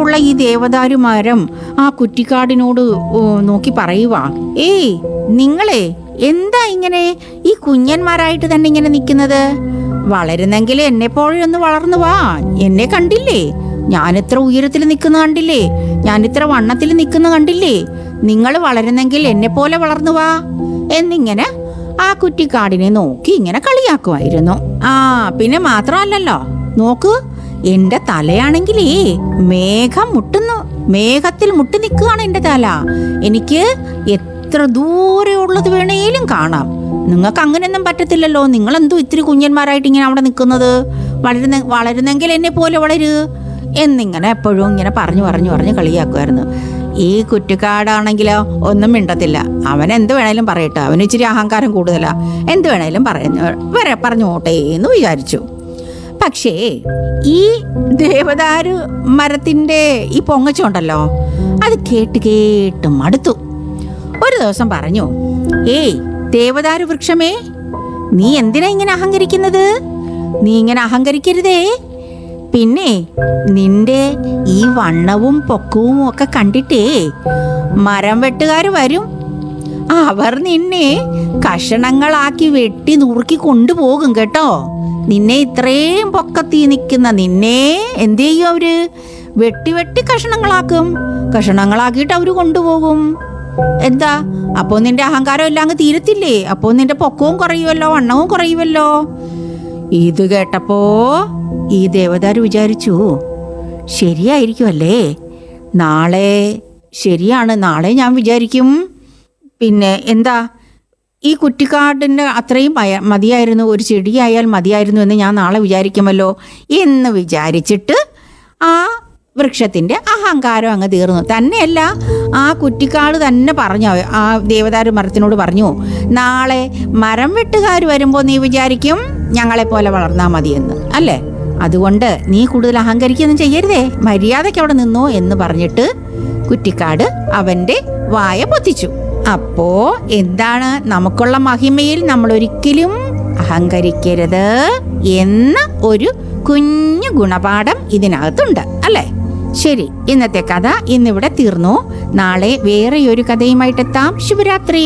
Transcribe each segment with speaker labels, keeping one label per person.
Speaker 1: വലിപ്പമുള്ള ഈ ദേവദാരു മരം ആ കുറ്റിക്കാടിനോട് ഓ, നോക്കി പറയുവാ ഏയ് നിങ്ങളെ എന്താ ഇങ്ങനെ ഈ കുഞ്ഞന്മാരായിട്ട് തന്നെ ഇങ്ങനെ നിൽക്കുന്നത് വളരുന്നെങ്കിൽ എന്നെ പോലെ ഒന്ന് വളർന്നു വാ എന്നെ കണ്ടില്ലേ ഞാൻ ഇത്ര ഉയരത്തിൽ നിൽക്കുന്ന കണ്ടില്ലേ ഞാൻ ഇത്ര വണ്ണത്തിൽ നിൽക്കുന്ന കണ്ടില്ലേ നിങ്ങൾ വളരുന്നെങ്കിൽ എന്നെ പോലെ വളർന്നു വാ എന്നിങ്ങനെ ആ കുറ്റിക്കാടിനെ നോക്കി ഇങ്ങനെ കളിയാക്കുമായിരുന്നു ആ പിന്നെ മാത്രമല്ലല്ലോ നോക്കൂ എന്റെ തലയാണെങ്കിലേ മേഘം മുട്ടുന്നു മേഘത്തിൽ മുട്ടി നിൽക്കുകയാണ് എന്റെ തല എനിക്ക് എത്ര ദൂരെ ഉള്ളത് വേണേലും കാണാം നിങ്ങൾക്ക് അങ്ങനെയൊന്നും പറ്റത്തില്ലല്ലോ നിങ്ങൾ എന്തോ ഇത്തിരി കുഞ്ഞന്മാരായിട്ട് ഇങ്ങനെ അവിടെ നിൽക്കുന്നത് വളരുന്ന വളരുന്നെങ്കിൽ എന്നെ പോലെ വളരൂ എന്നിങ്ങനെ എപ്പോഴും ഇങ്ങനെ പറഞ്ഞു പറഞ്ഞു പറഞ്ഞു കളിയാക്കുമായിരുന്നു ഈ കുറ്റിക്കാടാണെങ്കിലോ ഒന്നും മിണ്ടത്തില്ല അവൻ എന്ത് വേണേലും പറയട്ടെ അവന് ഇച്ചിരി അഹങ്കാരം കൂടുതലാ എന്ത് വേണേലും പറഞ്ഞു വരെ പറഞ്ഞോട്ടെ എന്ന് വിചാരിച്ചു പക്ഷേ ഈ ദേവദാരു മരത്തിന്റെ ഈ പൊങ്ങച്ചുണ്ടല്ലോ അത് കേട്ട് കേട്ട് മടുത്തു ഒരു ദിവസം പറഞ്ഞു ഏയ് ദേവദാരു വൃക്ഷമേ നീ എന്തിനാ ഇങ്ങനെ അഹങ്കരിക്കുന്നത് നീ ഇങ്ങനെ അഹങ്കരിക്കരുതേ പിന്നെ നിന്റെ ഈ വണ്ണവും പൊക്കവും ഒക്കെ കണ്ടിട്ടേ മരം വെട്ടുകാർ വരും അവർ നിന്നെ കഷണങ്ങളാക്കി വെട്ടി നുറുക്കി കൊണ്ടുപോകും കേട്ടോ നിന്നെ ഇത്രയും പൊക്കത്തി നിൽക്കുന്ന നിന്നെ എന്ത് ചെയ്യും അവര് വെട്ടി വെട്ടി കഷണങ്ങളാക്കും കഷണങ്ങളാക്കിയിട്ട് അവര് കൊണ്ടുപോകും എന്താ അപ്പോ നിന്റെ അഹങ്കാരം എല്ലാം അങ്ങ് തീരത്തില്ലേ അപ്പോ നിന്റെ പൊക്കവും കുറയുമല്ലോ വണ്ണവും കുറയുമല്ലോ ഇത് കേട്ടപ്പോ ഈ ദേവദാരു വിചാരിച്ചു ശരിയായിരിക്കുമല്ലേ നാളെ ശരിയാണ് നാളെ ഞാൻ വിചാരിക്കും പിന്നെ എന്താ ഈ കുറ്റിക്കാടിൻ്റെ അത്രയും മയ- മതിയായിരുന്നു ഒരു ചെടിയായാൽ മതിയായിരുന്നു എന്ന് ഞാൻ നാളെ വിചാരിക്കുമല്ലോ എന്ന് വിചാരിച്ചിട്ട് ആ വൃക്ഷത്തിൻ്റെ അഹങ്കാരം അങ്ങ് തീർന്നു തന്നെയല്ല ആ കുറ്റിക്കാട് തന്നെ പറഞ്ഞു ആ ദേവദാരു മരത്തിനോട് പറഞ്ഞു നാളെ മരം വെട്ടുകാർ വരുമ്പോൾ നീ വിചാരിക്കും ഞങ്ങളെപ്പോലെ വളർന്നാൽ മതിയെന്ന് അല്ലേ അതുകൊണ്ട് നീ കൂടുതൽ അഹങ്കരിക്കൊന്നും ചെയ്യരുതേ മര്യാദയ്ക്ക് അവിടെ നിന്നോ എന്ന് പറഞ്ഞിട്ട് കുറ്റിക്കാട് അവന്റെ വായ പൊത്തിച്ചു അപ്പോ എന്താണ് നമുക്കുള്ള മഹിമയിൽ നമ്മൾ ഒരിക്കലും അഹങ്കരിക്കരുത് എന്ന ഒരു കുഞ്ഞു ഗുണപാഠം ഇതിനകത്തുണ്ട് അല്ലേ ശരി ഇന്നത്തെ കഥ ഇന്നിവിടെ തീർന്നു നാളെ വേറെ ഒരു കഥയുമായിട്ടെത്താം ശുഭരാത്രി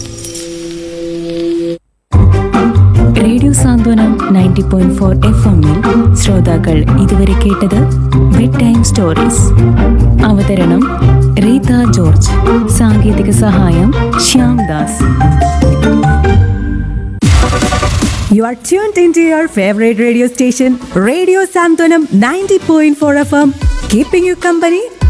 Speaker 2: radio Santhwanam ninety point four F എമ്മിൽ ശ്രോതാക്കൾ ഇതുവരെ കേട്ടത് ബെഡ് ടൈം സ്റ്റോറീസ് അവതരണം റീത ജോർജ് സാങ്കേതിക സഹായം Shyam Das
Speaker 3: You are tuned into your favorite radio station, Radio Santonam 90.4 FM, keeping you company